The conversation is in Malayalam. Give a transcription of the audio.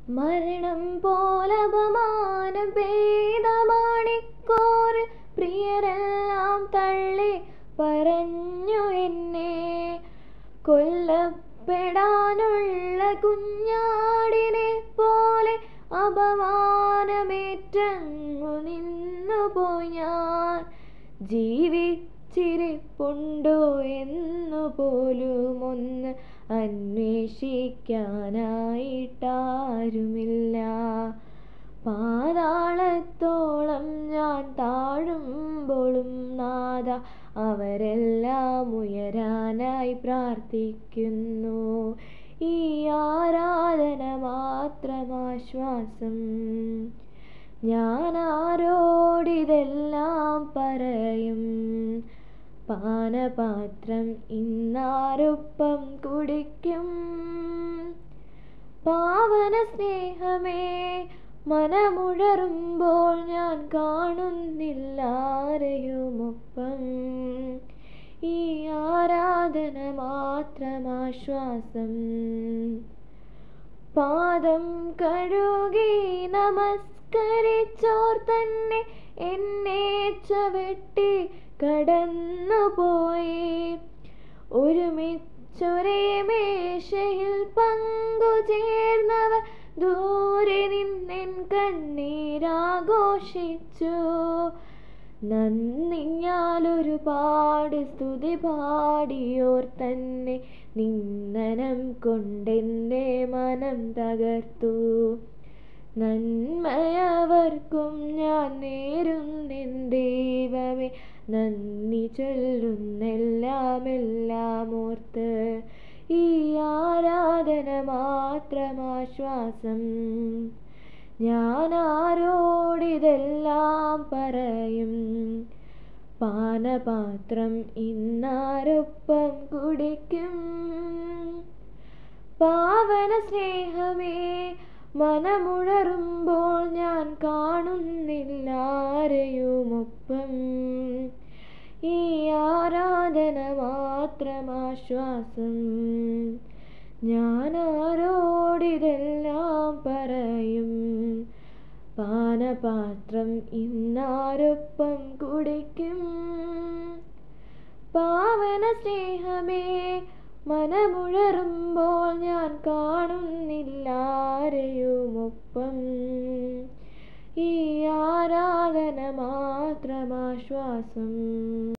മരണം പോലപമാനം പെയ്ത മണിക്കൂറിൽ പ്രിയരെല്ലാം തള്ളി പറഞ്ഞു എന്നെ കൊല്ലപ്പെടാനുള്ള കുഞ്ഞാടിനെ പോലെ അപമാനമേറ്റങ്ങു നിന്നുപോയി ഞാൻ ജീവിച്ചിരിപ്പുണ്ടോ എന്നു പോലും ഒന്ന് അന്വേഷിക്കാനായിട്ടാരുമില്ല പാതാളത്തോളം ഞാൻ താഴുമ്പോഴും നാഥ അവരെല്ലാം ഉയരാനായി പ്രാർത്ഥിക്കുന്നു ഈ ആരാധന മാത്രമാശ്വാസം ഞാൻ ആരോടിതെല്ലാം പറയും പാനപാത്രം ഇന്നാരൊപ്പം കുടിക്കും പാവന സ്നേഹമേ മനമുഴറുമ്പോൾ ഞാൻ കാണുന്നില്ല ആരെയുമൊപ്പം ഈ ആരാധന മാത്രമാശ്വാസം പാദം കഴുകി നമസ്കരിച്ചോർ തന്നെ എന്നെ ചവിട്ടി കടന്നുപോയി ഒരുമിച്ചൊരേ മേശയിൽ പങ്കുചേർന്നവർ ദൂരെ നിന്നെൻ കണ്ണീരാഘോഷിച്ചു നന്ദി ഞാനൊരുപാട് സ്തുതി പാടിയോർ തന്നെ നിന്ദനം കൊണ്ടെൻ്റെ മനം തകർത്തു നന്മയവർക്കും ഞാൻ നേരുന്നെൻ ദൈവമേ നന്ദി ചൊല്ലുന്നെല്ലാം എല്ലാം ഓർത്ത് ഈ ആരാധന മാത്രമാശ്വാസം ഞാൻ ആരോടിതെല്ലാം പറയും പാനപാത്രം ഇന്നാരൊപ്പം കുടിക്കും പാവന സ്നേഹമേ മനമുഴറുമ്പോൾ ഞാൻ കാണുന്നില്ല ആരെയുമൊപ്പം ഈ ആരാധന മാത്രമാശ്വാസം ഞാൻ ആരോടിതെല്ലാം പറയും പാനപാത്രം ഇന്നാരൊപ്പം കുടിക്കും പാവന സ്നേഹമേ മനമുഴറുമ്പോൾ ഞാൻ കാണുന്നില്ല ആരെയുമൊപ്പം ഈ ആരാധന മാത്രമാശ്വാസം